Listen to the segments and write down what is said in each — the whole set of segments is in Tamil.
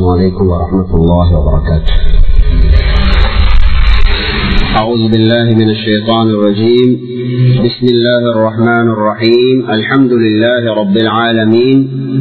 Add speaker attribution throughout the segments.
Speaker 1: السلام عليكم ورحمة الله وبركاته أعوذ بالله من الشيطان الرجيم بسم الله الرحمن الرحيم الحمد لله رب العالمين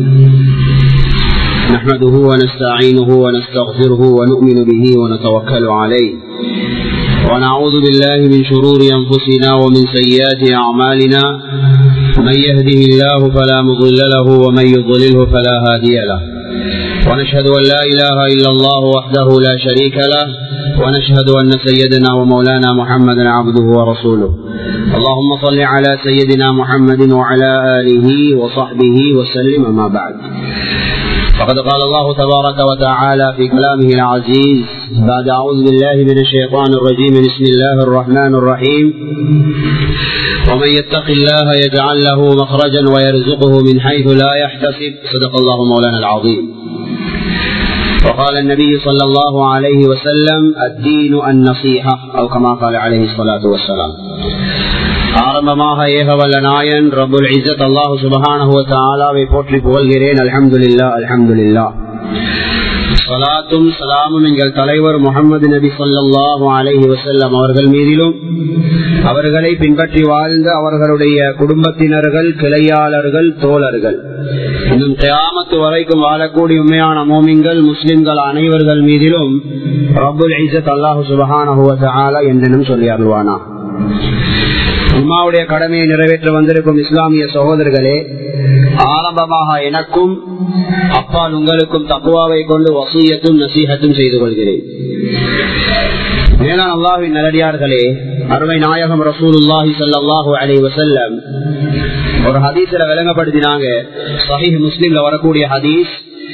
Speaker 1: نحمده ونستعينه ونستغفره ونؤمن به ونتوكل عليه ونعوذ بالله من شرور أنفسنا ومن سيئات أعمالنا من يهده الله فلا مضل له ومن يضلله فلا هادي له ونشهد أن لا إله إلا الله وحده لا شريك له ونشهد أن سيدنا ومولانا محمدا عبده ورسوله اللهم صل على سيدنا محمد وعلى آله وصحبه وسلم ما بعد فقد قال الله تبارك وتعالى في كلامه العزيز بعد أعوذ بالله من الشيطان الرجيم بسم الله الرحمن الرحيم ومن يتق الله يجعل له مخرجا ويرزقه من حيث لا يحتسب صدق الله مولانا العظيم وقال النبي صلى الله عليه وسلم الدين النصيحة أو كما قال عليه الصلاة والسلام ஆரம்பமாக ஏகவல்ல நாயன் ரபுல் இசத் அல்லாஹு சுபஹானஹுவத்தாலாவை போற்றி புகழ்கிறேன் அல்ஹம்துலில்லா அல்ஹம்துலில்லா சலாத்தும் சலாமும் எங்கள் தலைவர் முகமது நபி சொல்லாஹு அலஹி வசல்லம் அவர்கள் மீதிலும் அவர்களை பின்பற்றி வாழ்ந்த அவர்களுடைய குடும்பத்தினர்கள் கிளையாளர்கள் தோழர்கள் இன்னும் கியாமத்து வரைக்கும் வாழக்கூடிய உண்மையான மோமிங்கள் முஸ்லிம்கள் அனைவர்கள் மீதிலும் ரபுல் ஐசத் அல்லாஹு சுபஹானஹுவத்தாலா என்றனும் சொல்லி அருள்வானா உமாவுடைய கடமையை நிறைவேற்ற வந்திருக்கும் இஸ்லாமிய சகோதரர்களே ஆரம்பமாக எனக்கும் அப்பால் உங்களுக்கும் தக்குவாவை கொண்டு வசூயத்தும் நசீகத்தும் செய்து கொள்கிறேன் மேலான் அல்லாஹின் நல்லடியார்களே அருமை நாயகம் ரசூலுல்லாஹி சல்லாஹூ அலி வசல்லம் ஒரு ஹதீஸ்ல விளங்கப்படுத்தினாங்க சஹீஹ் முஸ்லீம்ல வரக்கூடிய ஹதீஸ்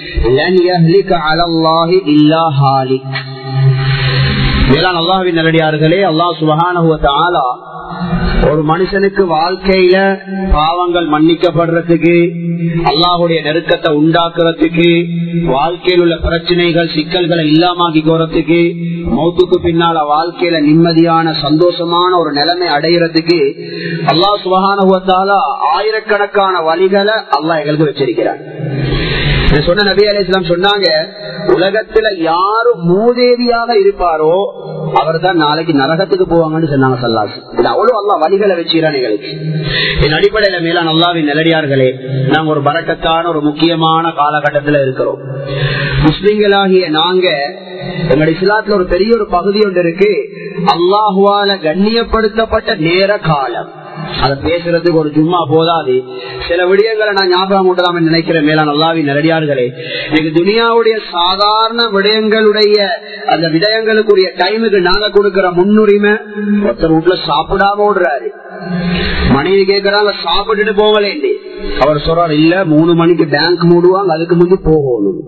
Speaker 1: மேலான் அல்லாஹின் நல்லடியார்களே அல்லாஹ் சுபஹானஹுவ ஆலா ஒரு மனுஷனுக்கு வாழ்க்கையில பாவங்கள் மன்னிக்கப்படுறதுக்கு அல்லாஹுடைய நெருக்கத்தை உண்டாக்குறதுக்கு வாழ்க்கையில் உள்ள பிரச்சனைகள் சிக்கல்களை இல்லாமக்கி போறதுக்கு மௌத்துக்கு பின்னால வாழ்க்கையில நிம்மதியான சந்தோஷமான ஒரு நிலைமை அடைகிறதுக்கு அல்லாஹ் சுபகானுவத்தால ஆயிரக்கணக்கான வழிகளை அல்லாஹ் எங்களுக்கு வச்சிருக்கிறார் சொன்ன நபி அலி இஸ்லாம் சொன்னாங்க உலகத்துல யாரு மூதேவியாக இருப்பாரோ அவர் தான் நாளைக்கு நரகத்துக்கு போவாங்கன்னு சொன்னாங்க சல்லாஸ் இது அவ்வளவு அல்லா வழிகளை வச்சுக்கிறான் எங்களுக்கு என் அடிப்படையில மேல நல்லாவின் நிலடியார்களே நாங்க ஒரு பறக்கத்தான ஒரு முக்கியமான காலகட்டத்துல இருக்கிறோம் முஸ்லிம்களாகிய நாங்க எங்க இஸ்லாத்துல ஒரு பெரிய ஒரு பகுதி ஒன்று இருக்கு அல்லாஹுவால கண்ணியப்படுத்தப்பட்ட நேர காலம் அதை பேசுறதுக்கு ஒரு ஜும்மா போதாது சில விடயங்களை நான் ஞாபகம் ஊட்டலாம் நினைக்கிறேன் மேலான நல்லாவி நரடியார்களே எங்க துனியாவுடைய சாதாரண விடயங்களுடைய அந்த விடயங்களுக்குரிய டைமுக்கு நாங்க கொடுக்கிற முன்னுரிமை ஒருத்தர் வீட்டுல சாப்பிடாம ஓடுறாரு மனைவி கேட்கறாங்க சாப்பிட்டுட்டு போகலேண்டி அவர் சொல்றாரு இல்ல மூணு மணிக்கு பேங்க் மூடுவாங்க அதுக்கு முந்தி போகணும்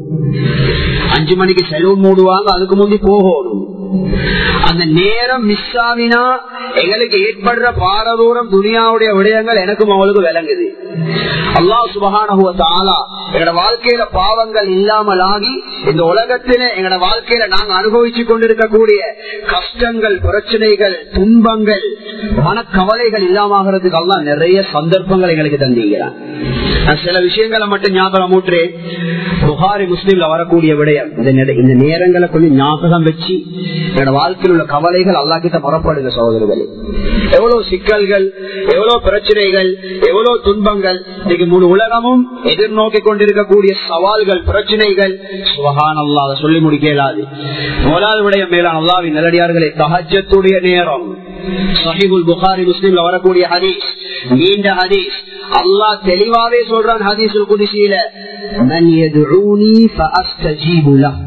Speaker 1: அஞ்சு மணிக்கு செலவு மூடுவாங்க அதுக்கு முந்தி போகணும் அந்த நேரம் மிஸ் ஆகினா எங்களுக்கு ஏற்படுற பாரதூரம் துனியாவுடைய விடயங்கள் எனக்கும் அவளுக்கு விளங்குது அல்லா சுபகான எங்கட வாழ்க்கையில பாவங்கள் இல்லாமல் ஆகி இந்த உலகத்தில எங்கட வாழ்க்கையில நாங்க அனுபவிச்சு கொண்டிருக்கக்கூடிய கஷ்டங்கள் பிரச்சனைகள் துன்பங்கள் மனக்கவலைகள் இல்லாமகிறதுக்கு எல்லாம் நிறைய சந்தர்ப்பங்கள் எங்களுக்கு தந்தீங்கிறான் நான் சில விஷயங்களை மட்டும் ஞாபகம் ஊற்றேன் புகாரி முஸ்லீம்ல வரக்கூடிய விடயம் இந்த நேரங்களை கொஞ்சம் ஞாபகம் வச்சு என்னோட வாழ்க்கையில் உள்ள கவலைகள் அல்லா கிட்ட புறப்படுங்க சகோதரர்களே எவ்வளவு சிக்கல்கள் எவ்வளவு பிரச்சனைகள் எவ்வளவு துன்பங்கள் இன்னைக்கு முழு உலகமும் எதிர்நோக்கி கொண்டிருக்கக்கூடிய சவால்கள் பிரச்சனைகள் சுகான் அல்லா அதை சொல்லி முடிக்க இயலாது முதலாவது விடயம் மேலான அல்லாவின் நிலடியார்களே தகஜத்துடைய நேரம் சஹிபுல் புகாரி முஸ்லீம்ல வரக்கூடிய ஹதீஸ் நீண்ட ஹதீஸ் அல்லாஹ் தெளிவாவே சொல்றான் ஹதீசுல் குதிசியில மன் யதுஊனி ஃபஅஸ்தஜீபு லஹ்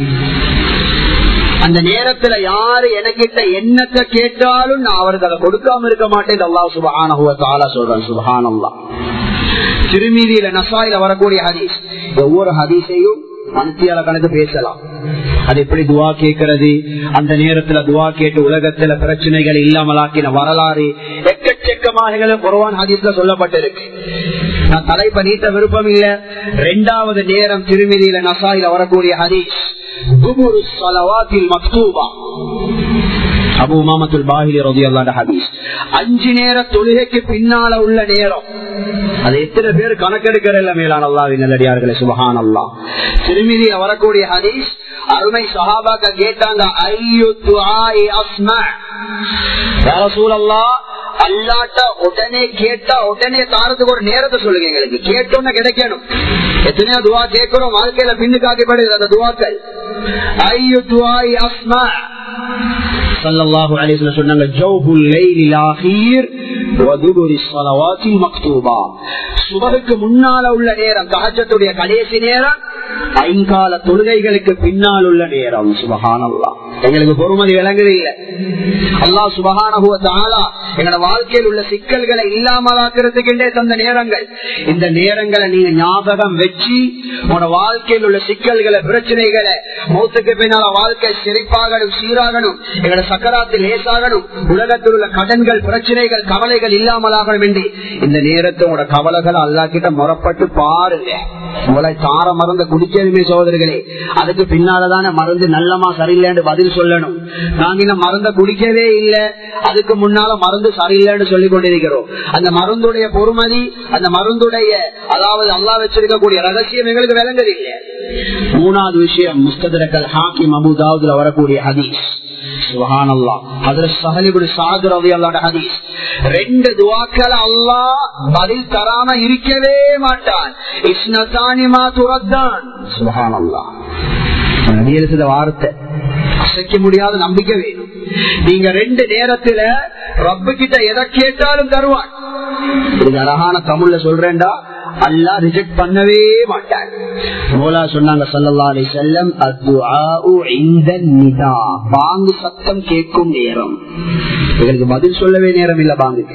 Speaker 1: அந்த நேரத்துல யாரு எனக்கிட்ட என்னத்தை கேட்டாலும் நான் அவருக்கு அதை கொடுக்காம இருக்க மாட்டேன் அல்லா சுபஹான சொல்றேன் சுபஹான் அல்லா திருமீதியில நசாயில வரக்கூடிய ஹதீஸ் ஒவ்வொரு ஹதீஸையும் மனத்தியால கணக்கு பேசலாம் அது எப்படி துவா கேட்கறது அந்த நேரத்துல துவா கேட்டு உலகத்துல பிரச்சனைகள் இல்லாமலாக்கின வரலாறு எக்கச்சக்கமாக குரவான் ஹதீஸ்ல சொல்லப்பட்டிருக்கு நான் தலைப்ப நீட்ட விருப்பம் இல்ல ரெண்டாவது நேரம் திருமதியில நசாயில வரக்கூடிய ஹதீஸ் அபு உமாமத்துல் பாஹிலி ரதி அல்லாண்ட ஹதீஸ் அஞ்சு நேர தொழுகைக்கு பின்னால உள்ள நேரம் அது எத்தனை பேர் கணக்கெடுக்கிற மேலான அல்லாவின் நல்லடியார்களே சுபஹான் அல்லா திருமதியில வரக்கூடிய ஹதீஸ் அருமை சஹாபாக்க கேட்டாங்க ஐயோ துஆஇ அஸ்மா யா ரசூலல்லாஹ் அல்லாட்ட உடனே கேட்டா உடனே தாரத்துக்கு ஒரு நேரத்தை சொல்லுங்க எங்களுக்கு கேட்டோன்னு கிடைக்கணும் எத்தனையோ துவா கேட்கிறோம் வாழ்க்கையில பின்னுக்காக்கப்படுது அந்த துவாக்கள் ஐயோ துவாய் அஸ்மா சல்லல்லாஹு அலைஹி வஸல்லம் சொன்னாங்க ஜௌபுல் லைலில் ஆஹிர் வதுபுரி ஸலவாத்தில் மக்தூபா சுபஹுக்கு முன்னால உள்ள நேரம் தஹஜ்ஜத்துடைய கடைசி நேரம் ஐங்கால தொழுகைகளுக்கு பின்னால் உள்ள நேரம் சுபஹானல்லாஹ் எங்களுக்கு பொறுமதி விளங்குது இல்ல அல்லாஹ் சுபஹானஹு வ தஆலா எங்களோட வாழ்க்கையில் உள்ள சிக்கல்களை இல்லாமலாக்குறதுக்கென்றே தந்த நேரங்கள் இந்த நேரங்களை நீங்க ஞாபகம் வச்சு உங்களோட வாழ்க்கையில் உள்ள சிக்கல்களை பிரச்சனைகளை மௌத்துக்கு பின்னால வாழ்க்கை சிரிப்பாகணும் சீராகணும் எங்களோட சக்கராத்தில் லேசாகணும் உலகத்தில் உள்ள கடன்கள் பிரச்சனைகள் கவலைகள் இல்லாமலாகணும் என்று இந்த நேரத்தை உங்களோட கவலைகளை அல்லா கிட்ட முறப்பட்டு பாருங்க உங்களை தார மருந்த குடிச்சதுமே சோதரிகளே அதுக்கு பின்னாலதான மருந்து நல்லமா சரியில்லைன்னு பதில் சொல்லணும் நாங்க இந்த மருந்த குடிக்கவே இல்லை அதுக்கு முன்னால மருந்து சரியில்லைன்னு சொல்லி கொண்டிருக்கிறோம் அந்த மருந்துடைய பொறுமதி அந்த மருந்துடைய அதாவது அல்லா வச்சிருக்கக்கூடிய ரகசியம் எங்களுக்கு விளங்குதில்லை மூணாவது விஷயம் முஸ்தரக்கல் ஹாக்கிம் அபுதாவுதுல வரக்கூடிய ஹதீஸ் ரெண்டு துவாக்கள் அல்லா பதில் தராம இருக்கவே மாட்டான் இஸ்னதானிமா துரத்தான் சுபஹானல்லா வார்த்தை அசைக்க முடியாத நம்பிக்கை வேணும் நீங்க ரெண்டு நேரத்துல ரப்பு கிட்ட எதை கேட்டாலும் தருவான் இது அழகான தமிழ்ல சொல்றேன்டா அல்லா ரிஜெக்ட் பண்ணவே மாட்டார் மோலா சொன்னாங்க சல்லல்லா அலி செல்லம் நிதா பாங்கு சத்தம் கேட்கும் நேரம் எங்களுக்கு பதில் சொல்லவே நேரம் இல்ல பாங்குக்கு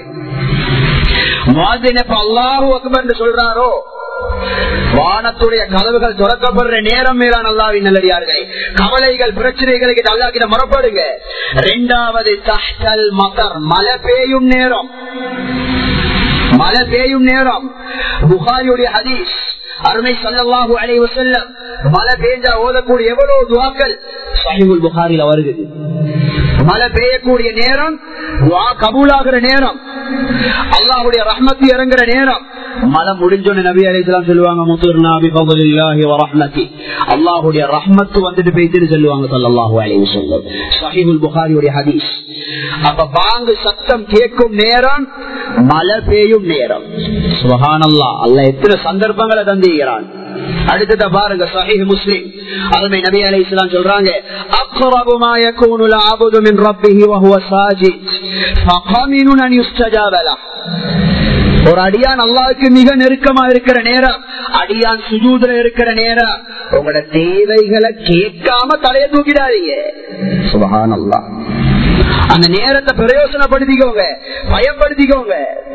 Speaker 1: அல்லாஹூ அக்பர் சொல்றாரோ வானத்துடைய கதவுகள் திறக்கப்படுற நேரம் மேலான அல்லாவின் நல்லடியார்களே கவலைகள் பிரச்சனைகளுக்கு அல்லா கிட்ட மறப்படுங்க இரண்டாவது தஹ்தல் மகர் மழை பெய்யும் நேரம் மழை பெய்யும் நேரம் புகாரியுடைய ஹதீஸ் அருமை சல்லாஹூ அலை வசல்லம் மழை பெய்ஞ்சா ஓதக்கூடிய எவ்வளவு துவாக்கள் சஹிபுல் புகாரில வருகிறது மழை பெய்யக்கூடிய நேரம் கபூலாகிற நேரம் அல்லாஹுடைய ரஹ்மத்து இறங்குற நேரம் மழை முடிஞ்சோன்னு நபி அலிஸ்லாம் சொல்லுவாங்க முத்துர்நாபி பகுதில்லாஹி வரஹ்மதி அல்லாஹுடைய ரஹ்மத்து வந்துட்டு போயிட்டு சொல்லுவாங்க சல்லாஹூ அலி வசல்லம் சஹிபுல் புகாரியுடைய ஹதீஸ் அப்ப பாங்கு சத்தம் கேட்கும் நேரம் மழை பெய்யும் நேரம் சுபஹானல்லா அல்ல எத்தனை சந்தர்ப்பங்களை தந்திருக்கிறான் அடுத்தத பாருங்க சஹீஹ் முஸ்லிம் அருமை நபி அலை இஸ்லாம் சொல்றாங்க அக்ரபு மா யகூனு العبد من ربه وهو ساجد فقمن ان يستجاب له ஒரு அடியான் அல்லாவுக்கு மிக நெருக்கமா இருக்கிற நேரம் அடியான் சுஜூதுல இருக்கிற நேரம் உங்களோட தேவைகளை கேட்காம தலையை தூக்கிடாதீங்க சுபஹான் அல்லா அந்த நேரத்தை பிரயோசனப்படுத்திக்கோங்க பயன்படுத்திக்கோங்க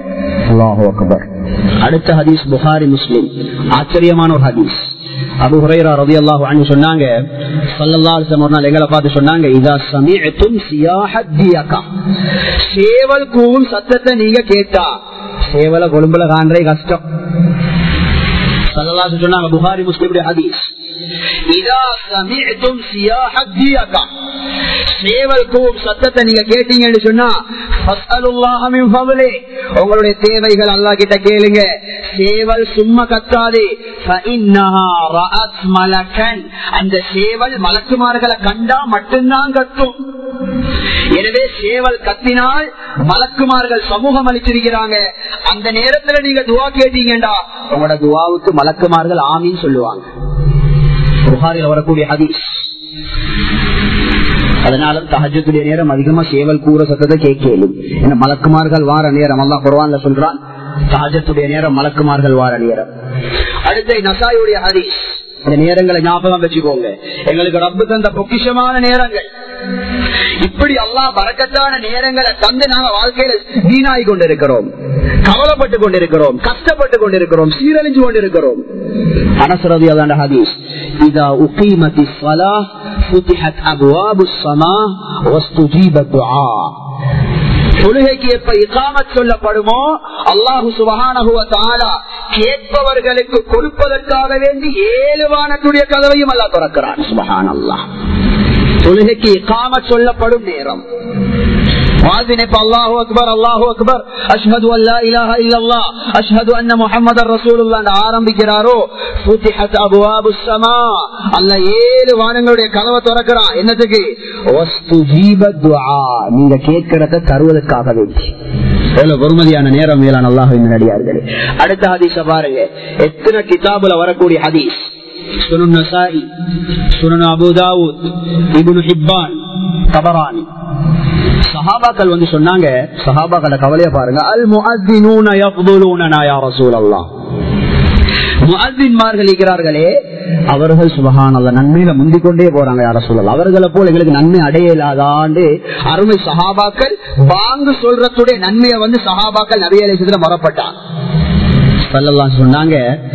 Speaker 1: அடுத்த ஹதீஸ் புகாரி முஸ்லிம் ஆச்சரியமான ஒரு ஹதீஸ் அபு ஹுரைரா ரவி அல்லாஹு அனு சொன்னாங்க சல்லல்லாஹு ஒரு நாள் எங்களை பார்த்து சொன்னாங்க இதா சமீஅத்தும் சியாஹத்தியகா சேவல் கூவும் சத்தத்தை நீங்க கேட்டா சேவல கொழும்புல காண்றே கஷ்டம் சல்லல்லாஹு சொன்னாங்க புகாரி முஸ்லிமுடைய ஹதீஸ் இதா சமீஅத்தும் சியாஹத்தியகா சேவல் கூவும் சத்தத்தை நீங்க கேட்டீங்கன்னு சொன்னா உங்களுடைய தேவைகள் அல்லா கிட்ட கேளுங்க சேவல் சும்மா கத்தாது அந்த சேவல் மலக்குமார்களை கண்டா மட்டும்தான் கத்தும் எனவே சேவல் கத்தினால் மலக்குமார்கள் சமூகம் அளிச்சிருக்கிறாங்க அந்த நேரத்துல நீங்க துவா கேட்டீங்கடா உங்களோட துவாவுக்கு மலக்குமார்கள் ஆமின்னு சொல்லுவாங்க புகாரில் வரக்கூடிய ஹதீஸ் அதனால தஹஜத்துடைய நேரம் அதிகமா சேவல் கூற சத்தத்தை கேட்கலும் ஏன்னா மலக்குமார்கள் வார நேரம் அல்லா குர்வான்ல சொல்றான் தஹஜத்துடைய நேரம் மலக்குமார்கள் வார நேரம் அடுத்த நசாயுடைய ஹரிஸ் இந்த நேரங்களை ஞாபகம் வச்சுக்கோங்க எங்களுக்கு ரப்பு தந்த பொக்கிஷமான நேரங்கள் இப்படி அல்லா பறக்கத்தான நேரங்களை தந்து நாங்க வாழ்க்கையில வீணாகி கொண்டிருக்கிறோம் கவலைப்பட்டு கொண்டிருக்கிறோம் கஷ்டப்பட்டு கொண்டிருக்கிறோம் சீரழிஞ்சு கொண்டிருக்கிறோம் அனசரதி அதான ஹதீஸ் இதா உகீமதி ஸலா ஃபுதிஹத் அப்வாபுஸ் ஸமா வஸ்துஜீப துஆ தொழுகைக்கு எப்ப இகாமத் சொல்லப்படுமோ அல்லாஹு சுபஹானஹுவ தஆலா கேட்பவர்களுக்கு கொடுப்பதற்காக வேண்டி ஏழு வானத்துடைய கதவையும் அல்லாஹ் திறக்கிறான் சுபஹானல்லாஹ் தொழுகைக்கு இக்காம சொல்லப்படும் நேரம் அல்லாஹு அக்பர் அல்லாஹு அக்பர் அஷ்ஹது அல்லா இலாஹ இல்லல்லாஹ் அஷ்ஹது அன்ன முஹம்மதர் ரசூலுல்லாஹ் ஆரம்பிக்கிறாரோ ஃபுதிஹத் அபுவாபுஸ் ஸமா அல்லாஹ் ஏழு வானங்களுடைய கதவை திறக்கிறான் என்னத்துக்கு வஸ்துஜீப துஆ நீங்க கேட்கிறத தருவதற்காக வேண்டி எவ்வளவு பொறுமதியான நேரம் மேலான அல்லாஹின் நடிகார்களே அடுத்த ஹதீஸ பாருங்க எத்தனை கிதாபுல வரக்கூடிய ஹதீஸ் சுனன் நசாயி சுனன் அபுதாவுத் இபுனு ஹிப்பான் தபரானி சஹாபாக்கள் வந்து சொன்னாங்க சஹாபாக்கள கவலைய பாருங்க அல் முஅத்தினூன யஃதுலூனனா யா ரசூலல்லாஹ் முஅத்தின்மார்கள் இருக்கிறார்களே அவர்கள் சுபஹான் அல்ல நன்மையில முந்திக் கொண்டே போறாங்க யார சொல்லலாம் அவர்களை போல எங்களுக்கு நன்மை அடையலாதாண்டு அருமை சஹாபாக்கள் பாங்கு சொல்றதுடைய நன்மையை வந்து சஹாபாக்கள் நபிய அலிசத்துல மறப்பட்டான் சொன்னாங்க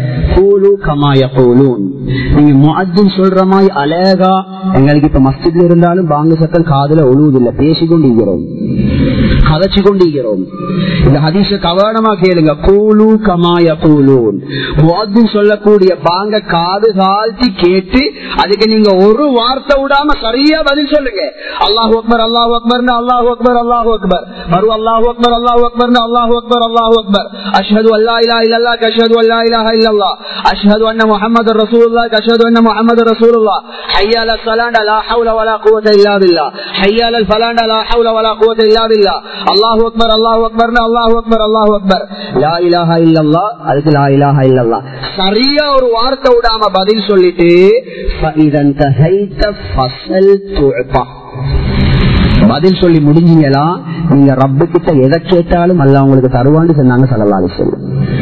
Speaker 1: நீங்க முஅத்தின் சொல்ற மாதிரி அழகா எங்களுக்கு இப்ப மஸ்ஜித்ல இருந்தாலும் பாங்கு சத்தம் காதுல ஒழுவதில்லை பேசிக்கொண்டிருக்கிறோம் கதைச்சு கொண்டிருக்கிறோம் இந்த ஹதீச கவனமா கேளுங்க கூலு கமாய கூலூன் முஅத்தின் சொல்லக்கூடிய பாங்க காது தாழ்த்தி கேட்டு அதுக்கு நீங்க ஒரு வார்த்தை விடாம சரியா பதில் சொல்லுங்க அல்லாஹ் அக்பர் அல்லாஹ் அக்பர் அல்லாஹ் அக்பர் அல்லாஹ் அக்பர் மறு அல்லாஹ் அக்பர் அல்லாஹ் அக்பர் அல்லாஹ் அக்பர் அல்லாஹ் அக்பர் அஷ்ஹது அல்லா இலா இல்லல்லா கஷ்ஹது அல்லா இலாஹ இல்லல்லா அஷ்ஹது அன்ன முஹம்மது ரசூலுல்லாஹ் கஷ்ஹது அன்ன முஹம்மது ரசூலுல்லாஹ் ஹய்யா அலல் ஸலாத் லா ஹவுல வலா குவத இல்லா பில்லாஹ் ஹய்யா அலல் ஃபலாத் லா ஹவுல வலா குவத இல்லா பில்லாஹ் அல்லாஹ் அக்பர் அல்லாஹ் அக்பர் அல்லாஹ் அக்பர் அல்லாஹ் அக்பர் லா இலாஹ இல்லல்லா அதுக்கு லா இலாஹ இல்லல்லா சரியா ஒரு வார்த்தை விடாம பதில் சொல்லிட்டு ஃபஇதன் தஹைத ஃபஸல் துஅபா பதில் சொல்லி முடிஞ்சீங்களா நீங்க ரப்பு கிட்ட எதை கேட்டாலும் அல்ல உங்களுக்கு தருவான்னு சொன்னாங்க சல்லல்லாஹு செல்லும்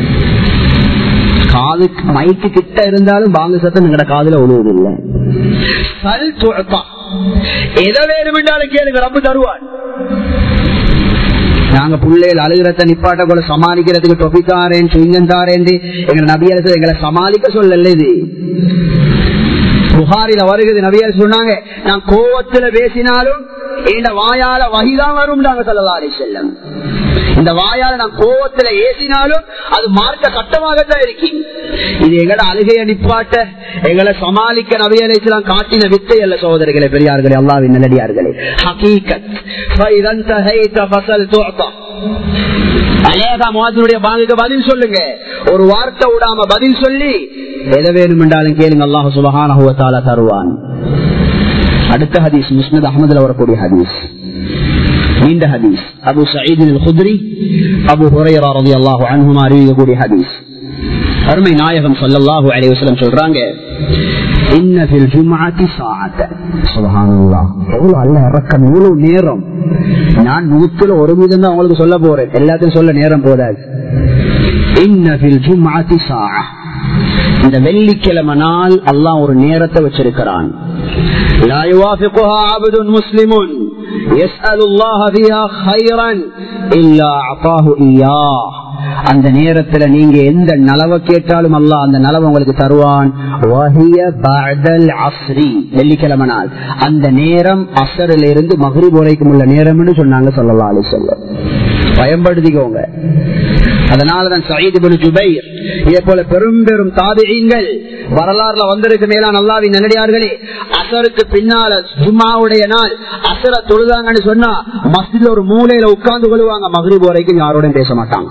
Speaker 1: காது மைக்கு கிட்ட இருந்தாலும் பாங்கு சத்தம் எங்கட காதுல ஒழுவதில்லை சல் துஅபா எதை வேணுமென்றாலும் கேளுங்க ரப்பு தருவான் நாங்க பிள்ளைகள் அழுகிறத நிப்பாட்ட கூட சமாளிக்கிறதுக்கு டொபி தாரேன் சுயங்கன் தாரேன் எங்க நபியரசு எங்களை சமாளிக்க சொல்லல இது புகாரில வருகிறது நபியர் சொன்னாங்க நான் கோவத்துல பேசினாலும் இந்த வாயால வகிதான் வரும் நாங்க சொல்லலாரி செல்லம் இந்த வாயால நான் கோவத்துல ஏசினாலும் அது மார்க்க சட்டமாகத்தான் இருக்கு இது எங்கட அழுகைய நிப்பாட்ட எங்களை சமாளிக்க நபியலைச்சலாம் காட்டின வித்தை அல்ல சகோதரிகளே பெரியார்களே அல்லாவின் நல்லடியார்களே ஹகீகத் அலேகா முகத்தினுடைய பாங்குக்கு பதில் சொல்லுங்க ஒரு வார்த்தை விடாம பதில் சொல்லி எதை வேணும் என்றாலும் கேளுங்க அல்லாஹ் சுபகான தருவான் அடுத்த ஹதீஸ் முஸ்னத் அகமதுல வரக்கூடிய ஹதீஸ் நீண்ட ஹதீஸ் அபு சயீதின் குதிரி அபு ஹுரையரா ரதி அல்லாஹு அன்ஹுமா அறிவிக்கக்கூடிய ஹதீஸ் அருமை நாயகம் சொல்லல்லாஹு அலைஹி வஸல்லம் சொல்றாங்க இன்ன ஃபில் ஜும்ஆத்தி சாஅத சுப்ஹானல்லாஹ் எவ்வளவு அல்லாஹ் இறக்கம் இவ்வளவு நேரம் நான் நூத்துல ஒரு வீதம் தான் உங்களுக்கு சொல்ல போறேன் எல்லாத்தையும் சொல்ல நேரம் போதாது இன்ன ஃபில் ஜும்ஆத்தி சாஅ இந்த வெள்ளிக்கிழமை நாள் அல்லாஹ் ஒரு நேரத்தை வச்சிருக்கிறான் لا يوافقها عبد مسلم يسأل الله فيها خيرا إلا أعطاه إياه அந்த நேரத்துல நீங்க எந்த நலவை கேட்டாலும் அல்ல அந்த நலவை உங்களுக்கு தருவான் வெள்ளிக்கிழமை நாள் அந்த நேரம் அசரில் இருந்து மகரிப் வரைக்கும் உள்ள நேரம்னு சொன்னாங்க சொல்லலாம் அலி சொல்ல பயன்படுத்திக்கோங்க அதனாலதான் சயீது பின் ஜுபைர் இதே போல பெரும் பெரும் தாபிகள் வரலாறுல வந்திருக்கு மேலா நல்லாவின் நல்லடியார்களே அசருக்கு பின்னால ஜும்மாவுடைய நாள் அசர தொழுதாங்கன்னு சொன்னா மஸ்ஜித்ல ஒரு மூலையில உட்கார்ந்து கொள்வாங்க மகரிப் வரைக்கும் யாரோடையும் பேச மாட்டாங்க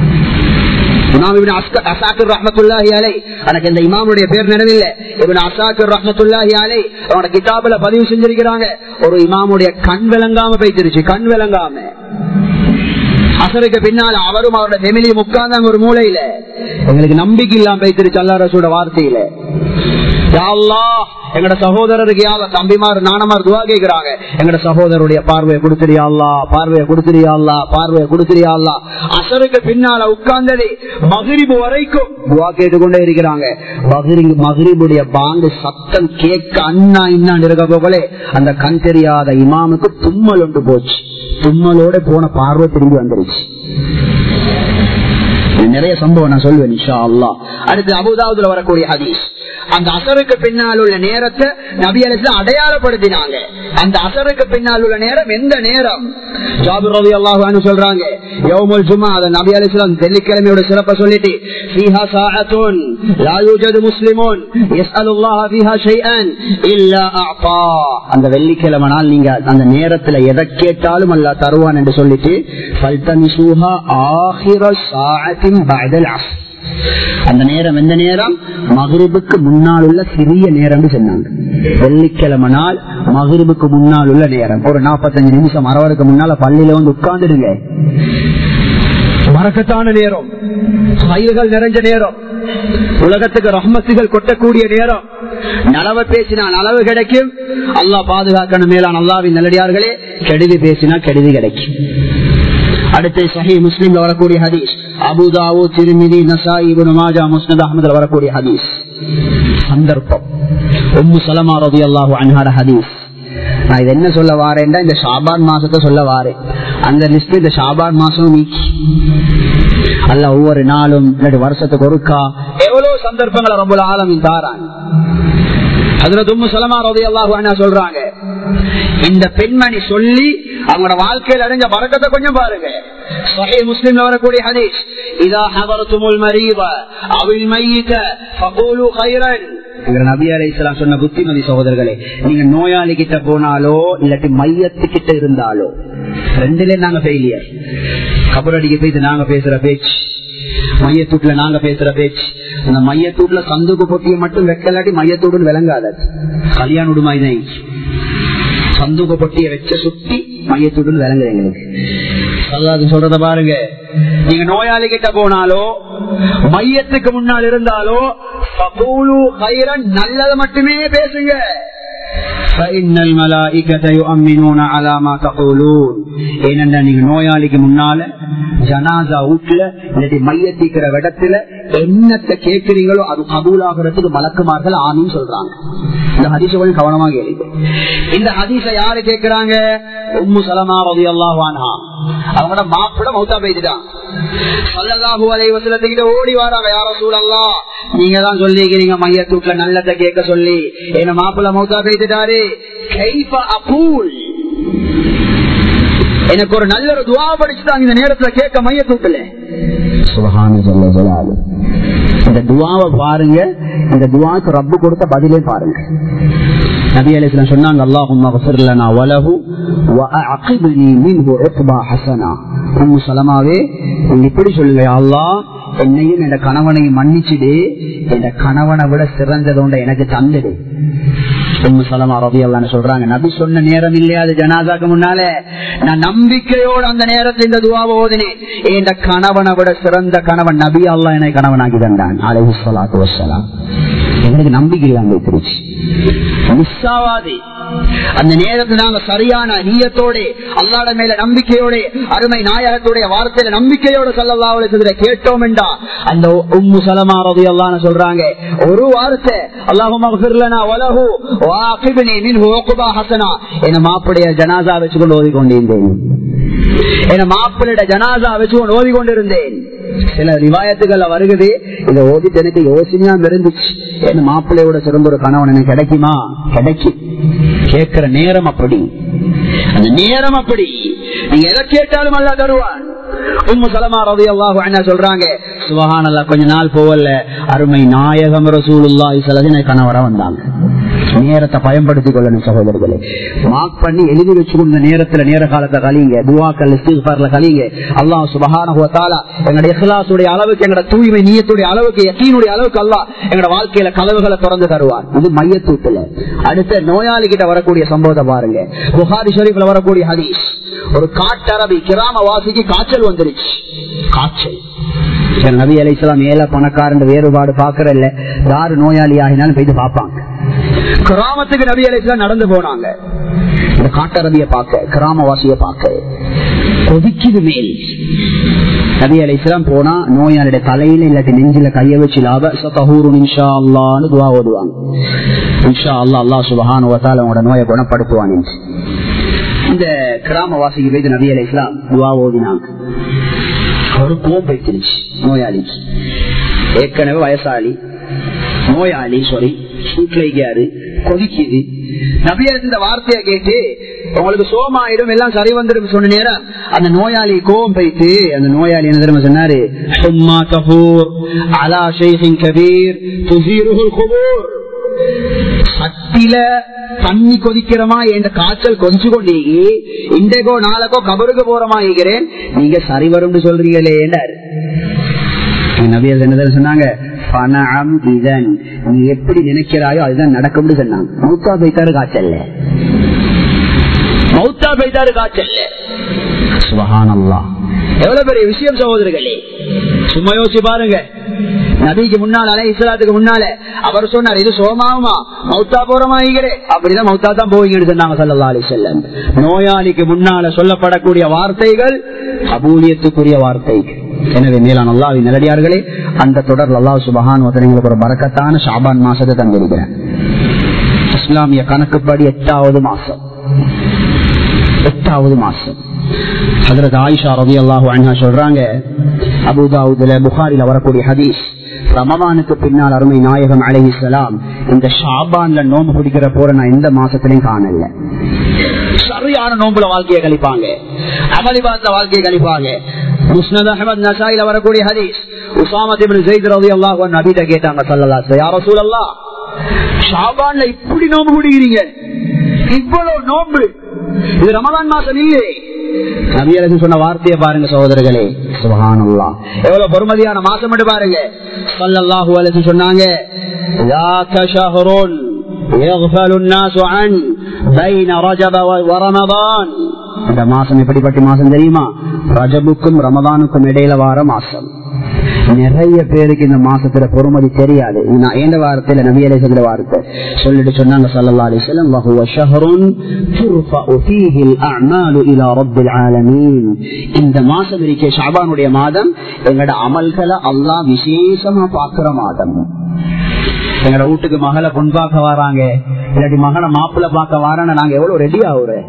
Speaker 1: எனக்கு இந்த இமாமுடைய பேர் நினைவில்லை இவன் அசாக்கர் ரஹமத்துல்லாஹி அலை அவனோட கிதாபுல பதிவு செஞ்சிருக்கிறாங்க ஒரு இமாமுடைய கண் விளங்காம போயிட்டுருச்சு கண் விளங்காம அசருக்கு பின்னால் அவரும் அவரோட ஃபெமிலியும் உட்கார்ந்தாங்க ஒரு மூலையில எங்களுக்கு நம்பிக்கை இல்லாம போயிட்டுருச்சு அல்லா ரசோட வார்த்தையில எங்கட சகோதரருக்கு யாவ தம்பிமார் நானமார் துவா கேட்கிறாங்க எங்கட சகோதரருடைய பார்வையை கொடுத்துறியாள்லா பார்வையை கொடுத்துறியாள்லா பார்வையை கொடுத்துறியாள்லா அசருக்கு பின்னால உட்கார்ந்தது மகிரிபு வரைக்கும் துவா கேட்டுக்கொண்டே இருக்கிறாங்க மகிரிபுடைய பாங்கு சத்தம் கேட்க அண்ணா இன்னான் இருக்க போலே அந்த கண் தெரியாத இமாமுக்கு தும்மல் ஒன்று போச்சு தும்மலோட போன பார்வை திரும்பி வந்துருச்சு நிறைய சம்பவம் நான் சொல்வேன் அடுத்து அபுதாபுல வரக்கூடிய ஹதீஸ் அந்த அசருக்கு பின்னால் உள்ள நேரத்தை நபி அலிஸ்லாம் அடையாளப்படுத்தினாங்க அந்த அசருக்கு பின்னால் உள்ள நேரம் எந்த நேரம் ஜாபர் ரவி அல்லாஹு சொல்றாங்க யௌமுல் ஜும்மா அத நபி அலிஸ்லாம் வெள்ளிக்கிழமையோட சிறப்பை சொல்லிட்டு فيها ساعة لا يوجد مسلم يسأل الله فيها شيئا إلا أعطاه அந்த வெள்ளிக்கிழமை நாள் நீங்க அந்த நேரத்துல எதை கேட்டாலும் அல்ல தருவான் என்று சொல்லிட்டு فالتمسوها آخر ساعة بعد العصر அந்த நேரம் எந்த நேரம் மகிழ்வுக்கு முன்னால் உள்ள சிறிய நேரம் சொன்னாங்க வெள்ளிக்கிழமை நாள் மகிழ்வுக்கு முன்னால் உள்ள நேரம் ஒரு நாற்பத்தஞ்சு நிமிஷம் அறவருக்கு முன்னால பள்ளியில வந்து உட்கார்ந்துடுங்க மறக்கத்தான நேரம் மயில்கள் நிறைஞ்ச நேரம் உலகத்துக்கு ரஹ்மத்துகள் கொட்டக்கூடிய நேரம் நலவை பேசினா நலவு கிடைக்கும் அல்லா பாதுகாக்கணும் மேலான அல்லாவின் நல்லடியார்களே கெடுதி பேசினா கெடுதி கிடைக்கும் அடுத்து சஹி முஸ்லீம்ல வரக்கூடிய ஹதீஸ் அபுதாவோ திருமிதி நசாய் மாஜா முஸ்னத் அஹமதுல வரக்கூடிய ஹதீஸ் சந்தர்ப்பம் உம்மு சலமா ரதி அல்லாஹு அன்ஹார ஹதீஸ் நான் இது என்ன சொல்ல வாரேன்டா இந்த ஷாபான் மாசத்தை சொல்ல வாரேன் அந்த லிஸ்ட் இந்த ஷாபான் மாசம் நீக்கி அல்ல ஒவ்வொரு நாளும் இல்லாட்டி வருஷத்துக்கு ஒருக்கா எவ்வளவு சந்தர்ப்பங்களை ரொம்ப ஆழமின் தாரான் அதுல தும்மு சலமா ரவி அல்லாஹு சொல்றாங்க இந்த பெண்மணி சொல்லி அவங்களோட வாழ்க்கையில் அடைஞ்ச பறக்கத்தை கொஞ்சம் பாருங்க صحيح مسلم வரக்கூடிய ஹதீஸ் இதா ஹதரத்துமுல் மரீத அவில் மையித ஃபகூலு கைரன் நபி அலைஹிஸ்ஸலாம் சொன்ன புத்திமதி சகோதரர்களே நீங்க நோயாளி கிட்ட போனாலோ இல்லாட்டி மையத்து கிட்ட இருந்தாலோ ரெண்டுல நாங்க ஃபெயிலியர் கபரடிக்கு போயிட்டு நாங்க பேசுற பேச்சு மையத்தூட்ல நாங்க பேசுற பேச்சு அந்த மையத்தூட்ல சந்துக்கு பொட்டிய மட்டும் வெக்கலாட்டி மையத்தூடு விளங்காத கல்யாண உடுமாய் சந்துக பொட்டிய வச்ச சுத்தி மையத்தூடு விளங்குது எங்களுக்கு அல்லாது சொல்றத பாருங்க நீங்க நோயாளி கிட்ட போனாலோ மையத்துக்கு முன்னால் இருந்தாலோ நல்லத மட்டுமே பேசுங்க நீங்க நோயாளிக்கு முன்னால ஜனாதா வீட்டுல இல்லாட்டி மையத்திக்கிற இடத்துல என்னத்தை கேட்கிறீங்களோ அது கபூலாகிறதுக்கு வழக்கமார்கள் ஆமின்னு சொல்றாங்க இந்த ஹதீச கொஞ்சம் கவனமாக கேளுங்க இந்த ஹதீச யாரு கேட்கிறாங்க உம்மு சலமா ரவி அல்லாஹானா அவங்களோட மாப்பிட மௌத்தா பெய்துட்டான் சல்லல்லாஹு அலைஹி வஸல்லத்துக்கிட்ட ஓடி வராங்க யார சூழல்லா நீங்க தான் சொல்லிக்கிறீங்க மையத்தூட்ல நல்லத கேட்க சொல்லி என்ன மாப்பிள்ள மௌத்தா பெய்துட்டாரு கைஃப அகூல் எனக்கு ஒரு நல்ல ஒரு துவா படிச்சுட்டாங்க இந்த நேரத்துல கேட்க மையத்தூட்டுல சுபஹான ஜல்ல ஜலாலு இந்த துவாவை பாருங்க இந்த துவாக்கு ரப்பு கொடுத்த பதிலே பாருங்க நபி அலிஸ்லாம் சொன்னாங்க அல்லாஹும் மகஃபிர்லனா வலஹு வஅஅகிப்னி மின்ஹு இக்பா ஹஸனா உம்மு சலமாவே நீங்க இப்படி சொல்லுங்க அல்லாஹ் என்னையும் என் கணவனையும் மன்னிச்சுடு என் கணவனை விட சிறந்ததோண்ட எனக்கு தந்துடு உம்மு சலமா ரவி அல்லான்னு சொல்றாங்க நபி சொன்ன நேரம் இல்லையா அது ஜனாதாக்கு முன்னால நான் நம்பிக்கையோடு அந்த நேரத்தில் இந்த துவாவை ஓதினேன் என் கணவனை விட சிறந்த கணவன் நபி அல்லா என்னை கணவனாக்கி தந்தான் அலைஹி ஸலாத்து வஸ்ஸலாம் எங்களுக்கு நம்பிக்கை இல்லாம திருச்சி மிஸ் ஆகாது அந்த நேரத்தில் நாங்க சரியான நீயத்தோட அல்லாட மேல நம்பிக்கையோட அருமை நாயகத்துடைய வார்த்தையில நம்பிக்கையோட சல்லல்லாவுல கேட்டோம் என்றா அந்த உம்மு சலமா ரவி அல்லான்னு சொல்றாங்க ஒரு வார்த்தை அல்லாஹும் மாப்பிடைய ஜனாசா வச்சுக்கொண்டு ஓதி கொண்டிருந்தேன் என மாப்பிள்ளைய ஜனாசா வச்சுக்கொண்டு ஓதி கொண்டிருந்தேன் சில ரிவாயத்துகள்ல வருகுது இதை ஓதிட்டு எனக்கு யோசனையா இருந்துச்சு என் மாப்பிள்ளையோட சிறந்த ஒரு கணவன் எனக்கு கிடைக்குமா கிடைக்கும் கேட்கிற நேரம் அப்படி அந்த நேரம் அப்படி நீங்க எதை கேட்டாலும் அல்ல தருவான் உம்மு சலமா ரவி அல்லாஹு சொல்றாங்க சுபஹான் அல்லா கொஞ்ச நாள் போவல்ல அருமை நாயகம் ரசூலுல்லாஹி சலதின கணவர வந்தாங்க நேரத்தை பயன்படுத்திக் கொள்ளணும் சகோதரர்களே மார்க் பண்ணி எழுதி வச்சுக்கொண்ட நேரத்துல நேர காலத்தை கழிங்க துவாக்கள் இஸ்திஃபார்ல கழிங்க அல்லாஹ் சுபஹான எங்களுடைய இஹ்லாசுடைய அளவுக்கு எங்களோட தூய்மை நீயத்துடைய அளவுக்கு யக்கீனுடைய அளவுக்கு அல்லாஹ் எங்களோட வாழ்க்கையில கதவுகளை திறந்து தருவார் இது மையத்தூத்துல அடுத்த நோயாளி கிட்ட வரக்கூடிய சம்பவத்தை பாருங்க புகாரி ஷரீஃப்ல வரக்கூடிய ஹதீஸ் ஒரு காட்டரபி கிராமவாசிக்கு காய்ச்சல் வந்துருச்சு காய்ச்சல் நபி அலி இஸ்லாம் ஏழை பணக்காரன் வேறுபாடு பாக்குறல்ல யாரு நோயாளி ஆகினாலும் போயிட்டு பார்ப்பாங்க கிராமத்துக்கு நபி அலி இஸ்லாம் நடந்து போனாங்க இந்த காட்டரபிய பார்க்க கிராமவாசிய பார்க்க கொதிக்குது மேல் நபி அலி இஸ்லாம் போனா நோயாளியோட தலையில இல்லாட்டி நெஞ்சில கைய வச்சு லாப சத்தஹூரு இன்ஷா அல்லான்னு துவா ஓதுவாங்க இன்ஷா அல்லா அல்லா சுபஹான் அவங்களோட நோயை குணப்படுத்துவான் என்று இந்த கிராமவாசிக்கு போய் நபி அலி இஸ்லாம் துவா ஓதினாங்க ஒரு கோம் வைத்திருச்சு நோயாளிக்கு ஏற்கனவே வயசாளி நோயாளி சாரி வீட்டுல இருக்காரு கொதிக்குது நபியர் இந்த வார்த்தையை கேட்டு உங்களுக்கு சோமாயிடும் எல்லாம் சரி வந்துடும் சொன்ன நேரம் அந்த நோயாளி கோவம் போயிட்டு அந்த நோயாளி என்ன தெரியுமா சொன்னாரு சும்மா கபூர் அலா ஷேஹின் கபீர் துசீருகுல் குபூர் சட்டில தண்ணி கொதிக்கிறமா என்ற காய்ச்சல் கொஞ்சு கொண்டே இன்றைக்கோ நாளைக்கோ கபருக்கு போறமா இருக்கிறேன் நீங்க சரி வரும்னு சொல்றீங்களே என்றாரு நபியர் என்ன சொன்னாங்க பணம் இதன் நீ எப்படி நினைக்கிறாயோ அதுதான் நடக்கும்னு சொன்னாங்க மௌத்தா பைத்தாரு காய்ச்சல்ல மௌத்தா பைத்தாரு காய்ச்சல்ல சுபஹானல்லா எவ்வளவு பெரிய விஷயம் சகோதரர்களே சும்மா யோசிச்சு பாருங்க நபிக்கு முன்னால அலை இஸ்லாத்துக்கு முன்னால அவர் சொன்னார் இது சோமாவுமா மௌத்தா போறமாகிறே அப்படிதான் மௌத்தா தான் போவீங்கன்னு சொன்னாங்க சல்லா அலி செல்லம் நோயாளிக்கு முன்னால சொல்லப்படக்கூடிய வார்த்தைகள் அபூலியத்துக்குரிய வார்த்தைகள் எனவே மேலான அல்லாவின் நிலடியார்களே அந்த தொடர் அல்லா சுபஹான் எங்களுக்கு ஒரு பறக்கத்தான ஷாபான் மாசத்தை தந்திருக்கிறேன் இஸ்லாமிய கணக்குப்படி எட்டாவது மாசம் எட்டாவது மாசம் ஹசரத் ஆயிஷா ரவி அல்லாஹு அண்ணா சொல்றாங்க அபுதாவுதுல புகாரில வரக்கூடிய ஹதீஸ் ரமவானுக்கு பின்னால் அருமை நாயகம் அலைஹிஸ்லாம் இந்த ஷாபான்ல நோம்பு பிடிக்கிற போற நான் எந்த மாசத்திலையும் காணல சரியான நோம்புல வாழ்க்கையை கழிப்பாங்க அமளிபாத்த வாழ்க்கையை கழிப்பாங்க முஸ்னத் அஹமத் நசாயில வரக்கூடிய ஹதீஸ் உசாமத் இப்னு ஸைத் ரலியல்லாஹு அன்ஹு நபிட்ட கேட்டாங்க ஸல்லல்லாஹு யா ரசூலல்லாஹ் ஷாபான்ல இப்படி நோம்பு பிடிக்கிறீங்க இவ்வளவு நோம்பு இது ரமலான் மாசம் இல்லையே நபியரசு சொன்ன வார்த்தையை பாருங்க சகோதரர்களே சுபஹானல்லா எவ்வளவு பொறுமதியான மாசம் மட்டும் பாருங்க ஸல்லல்லாஹு அலைஹி சொன்னாங்க ذاك شهر يغفل الناس عن بين رجب ورمضان இந்த மாசம் எப்படிப்பட்ட மாசம் தெரியுமா ரஜபுக்கும் ரமதானுக்கும் இடையில வார மாசம் நிறைய பேருக்கு இந்த மாசத்துல பொறுமதி தெரியாது நான் எந்த வார்த்தையில நபியலேசத்துல வார்த்தை சொல்லிட்டு சொன்னாங்க சல்லா அலிஸ்லாம் வஹுவ ஷஹருன் துர்ஃபஉ ஃபீஹி அஅமாலு இலா ரப்பில் ஆலமீன் இந்த மாசம் இருக்கே ஷாபானுடைய மாதம் எங்களோட அமல்களை அல்லாஹ் விசேஷமா பாக்குற மாதம் எங்களோட வீட்டுக்கு மகளை பொன் பார்க்க வராங்க இல்லாட்டி மகனை மாப்பிள்ள பார்க்க வரான்னு நாங்க எவ்வளவு ரெடி ஆகுறேன்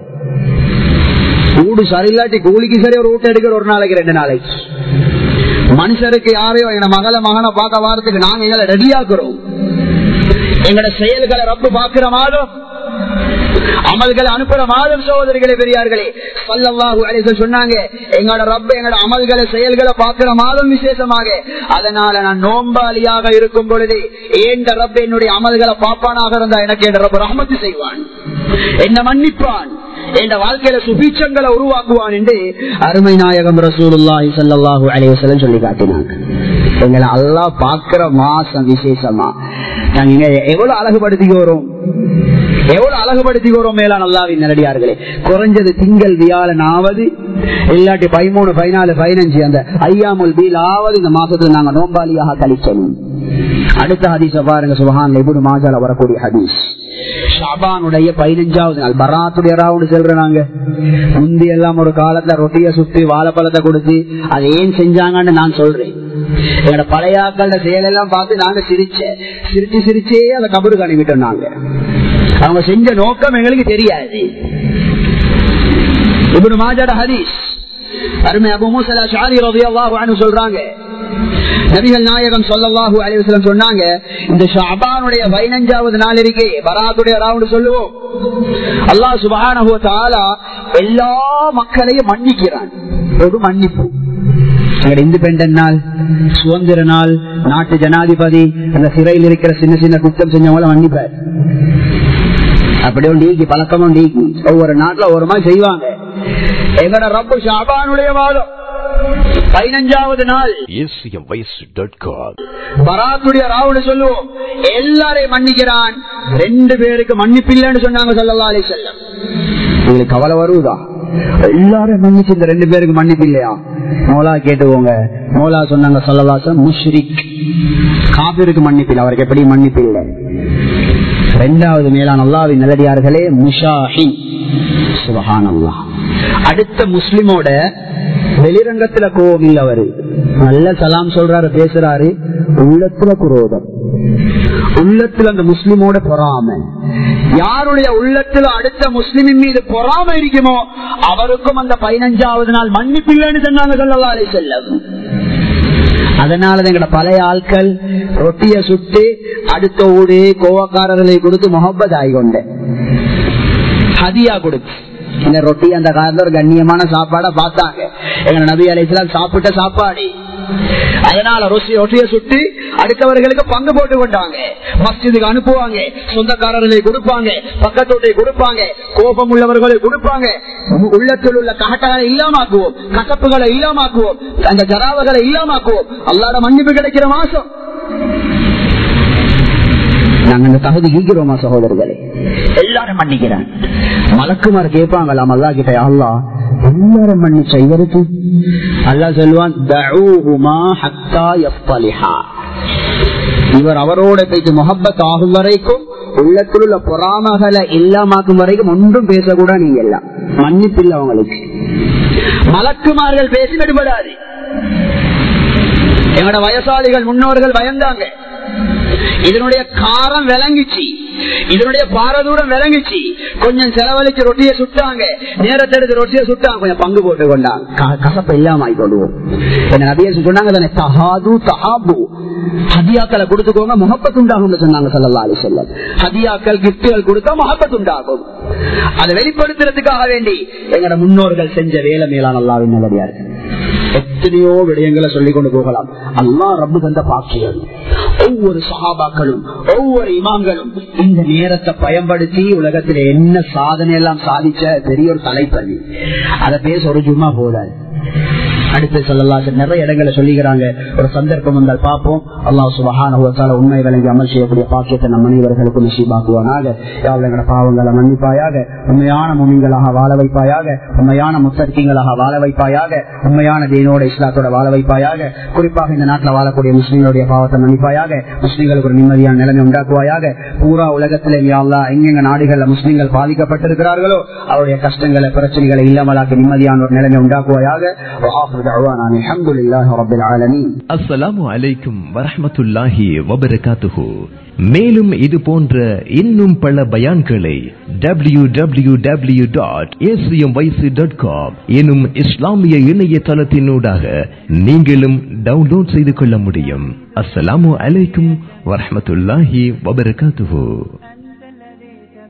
Speaker 1: வீடு சரியில்லாட்டி கூலிக்கு சரி ஒரு வீட்டை எடுக்கிற ஒரு நாளைக்கு ரெண்டு நாளைக்கு மனுஷருக்கு யாரையோ எங்க மகள மகனை பார்க்க வாரத்துக்கு நாங்க எங்களை ரெடியாக்குறோம் எங்களோட செயல்களை ரப்பு பாக்குற மாதம் அமல்களை அனுப்புற மாதம் சகோதரிகளே பெரியார்களே பல்லவாகு அழைத்து சொன்னாங்க எங்களோட ரப்ப எங்களோட அமல்களை செயல்களை பார்க்கிற மாதம் விசேஷமாக அதனால நான் நோம்பாளியாக இருக்கும் பொழுது ஏண்ட ரப்ப என்னுடைய அமல்களை பாப்பானாக இருந்தா எனக்கு என் ரப்ப ரஹமத்து செய்வான் என்ன மன்னிப்பான் என் வாழ்க்கையில சுபீட்சங்களை உருவாக்குவான் என்று அருமை நாயகம் ரசூலுல்லாஹி ஸல்லல்லாஹு அலைஹி வஸல்லம் சொல்லி காட்டினாங்க எங்களை அல்லா பாக்குற மாசம் விசேஷமா நாங்க எவ்வளவு அழகுபடுத்திக்கிறோம் எவ்வளவு அழகுபடுத்திக்கிறோம் மேலான அல்லாவின் நேரடியார்களே குறைஞ்சது திங்கள் வியாழன் ஆவது இல்லாட்டி பதிமூணு பதினாலு பதினஞ்சு அந்த ஐயாமுல் பீல் ஆவது இந்த மாசத்துல நாங்க நோம்பாளியாக கழிக்கணும் அடுத்த ஹதீஸ பாருங்க சுபஹான் எபுடு மாஜால வரக்கூடிய ஹதீஸ் ஷாபானுடைய பதினஞ்சாவது நாள் பராத்துடைய ராவுண்டு செல்றாங்க முந்தி எல்லாம் ஒரு காலத்துல ரொட்டிய சுத்தி வாழைப்பழத்தை கொடுத்து அதை ஏன் செஞ்சாங்கன்னு நான் சொல்றேன் எங்களோட பழையாக்கள செயலெல்லாம் பார்த்து நாங்க சிரிச்ச சிரிச்சு சிரிச்சே அதை கபருக்கு அனுப்பிட்டோம் நாங்க அவங்க செஞ்ச நோக்கம் எங்களுக்கு தெரியாது இப்படி மாஜாட ஹதீஸ் அருமை அபு மூசலா ஷாரி ரவியல்லாஹு அனு சொல்றாங்க நபிகள் நாயகம் சொல்லல்லாஹு அலைவசலம் சொன்னாங்க இந்த ஷாபானுடைய பதினஞ்சாவது நாள் இருக்கே பராத்துடைய ராவுண்டு சொல்லுவோம் அல்லாஹ் சுபஹானஹு தஆலா எல்லா மக்களையும் மன்னிக்கிறான் ஒரு மன்னிப்பு இண்டிபெண்டன்ட் நாள் சுதந்திர நாள் நாட்டு ஜனாதிபதி அந்த சிறையில் இருக்கிற சின்ன சின்ன குற்றம் செஞ்சவங்கள மன்னிப்பார் அப்படியே நீக்கி பழக்கமும் நீக்கி ஒவ்வொரு நாட்டுல ஒரு மாதிரி செய்வாங்க எங்கட ரப்பு ஷாபானுடைய மாதம் பதினஞ்சாவது நாள் பராத்துடைய ராவுடு சொல்லுவோம் எல்லாரையும் மன்னிக்கிறான் ரெண்டு பேருக்கு மன்னிப்பில்லைன்னு சொன்னாங்க சொல்லலா அலி செல்லம் உங்களுக்கு கவலை வருவதா எல்லாரும் மன்னிச்சு இந்த ரெண்டு பேருக்கு மன்னிப்பு இல்லையா மோலா கேட்டுவோங்க மோலா சொன்னாங்க சொல்லலாசம் முஷ்ரிக் காபிருக்கு மன்னிப்பு இல்லை அவருக்கு எப்படி மன்னிப்பு இல்லை ரெண்டாவது மேலான அல்லாவின் நல்லடியார்களே முஷாஹி சுபஹான் அல்லா அடுத்த முஸ்லிமோட வெளிரங்கத்துல கோபம் இல்ல அவரு நல்ல சலாம் சொல்றாரு பேசுறாரு உள்ளத்துல குரோதம் உள்ளத்துல அந்த முஸ்லிமோட பொறாம யாருடைய உள்ளத்துல அடுத்த முஸ்லிமின் மீது பொறாம இருக்குமோ அவருக்கும் அந்த பதினஞ்சாவது நாள் மன்னிப்பில்லைன்னு சொன்னாங்க சொல்லலாம் செல்லம் அதனால எங்கட பழைய ஆட்கள் ரொட்டிய சுட்டு அடுத்த ஊடு கோவக்காரர்களை கொடுத்து முகப்பத் ஆகிக்கொண்ட ஹதியா கொடுத்து இந்த ரொட்டி அந்த காலத்துல ஒரு கண்ணியமான சாப்பாட பார்த்தாங்க எங்க நபி அலைசலாம் சாப்பிட்ட சாப்பாடு அதனால ரொசி ரொட்டிய சுட்டு அடுத்தவர்களுக்கு பங்கு போட்டு கொண்டாங்க மஸ்ஜிதுக்கு அனுப்புவாங்க சொந்தக்காரர்களை கொடுப்பாங்க பக்கத்தோட்டை கொடுப்பாங்க கோபம் உள்ளவர்களை கொடுப்பாங்க உள்ளத்தில் உள்ள ககட்டாலை இல்லாமாக்குவோம் கசப்புகளை இல்லாமாக்குவோம் அந்த ஜராவகளை இல்லாமாக்குவோம் அல்லாட மன்னிப்பு கிடைக்கிற மாசம் நாங்க அந்த தகுதி ஈகிறோமா சகோதரர்களே எல்லாரும் மன்னிக்கிறேன் மலக்குமார் கேட்பாங்களாம் அல்லா கிட்ட அல்லா எல்லாரும் மன்னிச்ச இவருக்கு அல்லா சொல்லுவான் தஊஹுமா ஹத்தா யஃபலிஹா இவர் அவரோட பேச்சு முகப்பத் ஆகும் வரைக்கும் உள்ளத்தில் உள்ள பொறாமகளை இல்லாமாக்கும் வரைக்கும் ஒன்றும் பேசக்கூட நீங்க எல்லாம் மன்னிப்பில்லை அவங்களுக்கு மலக்குமார்கள் பேசி விடுபடாது எங்களோட வயசாளிகள் முன்னோர்கள் பயந்தாங்க இதனுடைய காரம் விளங்கிச்சு இதனுடைய பாரதூரம் விளங்கிச்சு கொஞ்சம் செலவழிச்சு ரொட்டியை சுட்டாங்க நேரத்தை எடுத்து ரொட்டியை சுட்டாங்க கொஞ்சம் பங்கு போட்டு கொண்டாங்க கசப்ப இல்லாம கொள்வோம் என்ன நிறைய சொன்னாங்க தானே தஹாது தஹாபு ஹதியாக்களை கொடுத்துக்கோங்க முகப்பத்து உண்டாகும் சொன்னாங்க சல்லா அலி செல்லம் ஹதியாக்கள் கிப்டுகள் கொடுத்தா முகப்பத்து உண்டாகும் அதை வெளிப்படுத்துறதுக்காக வேண்டி எங்கட முன்னோர்கள் செஞ்ச வேலை மேலான அல்லாவின் நல்லடியா இருக்கு எத்தனையோ விடயங்களை சொல்லிக் கொண்டு போகலாம் அல்லா ரப்பு தந்த பாக்கியம் ஒவ்வொரு சகாபாக்களும் ஒவ்வொரு இமாம்களும் இந்த நேரத்தை பயன்படுத்தி உலகத்தில் என்ன சாதனை எல்லாம் சாதிச்ச பெரிய ஒரு தலைப்பள்ளி அதை பேச ஒரு ஜும்மா போதாது அடுத்து சொல்லலாம் நிறைய இடங்களை சொல்லிக்கிறாங்க ஒரு சந்தர்ப்பம் வந்தால் பார்ப்போம் அல்லாஹ் சுபஹான உண்மை விளங்கி அமல் செய்யக்கூடிய பாக்கியத்தை நம் மனிதர்களுக்கு நசீபாக்குவானாக எங்களோட பாவங்களை மன்னிப்பாயாக உண்மையான முமிங்களாக வாழ வைப்பாயாக உண்மையான முத்தர்க்கிங்களாக வாழ வைப்பாயாக உண்மையான தீனோட இஸ்லாத்தோட வாழ வைப்பாயாக குறிப்பாக இந்த நாட்டில் வாழக்கூடிய முஸ்லீம்களுடைய பாவத்தை மன்னிப்பாயாக முஸ்லீம்களுக்கு ஒரு நிம்மதியான நிலைமை உண்டாக்குவாயாக பூரா உலகத்திலே யாழ்லா எங்கெங்க நாடுகள்ல முஸ்லீம்கள் பாதிக்கப்பட்டிருக்கிறார்களோ அவருடைய கஷ்டங்களை பிரச்சனைகளை இல்லாமலாக்கி நிம்மதியான ஒரு நிலைமை உண்டாக்குவாயாக
Speaker 2: அஸ்ஸலாமு அலைக்கும் வரஹமத்துல்லாஹி வபரகாத்துஹு மேலும் இது போன்ற இன்னும் பல பயான்களை W W W dot ACM YC dot com எனும் இஸ்லாமிய இணையதளத்தினூடாக நீங்களும் டவுன்லோட் செய்து கொள்ள முடியும் அஸ்ஸலாமு அலைக்கும் வரஹமத்துல்லாஹி வபரகாத்துஹு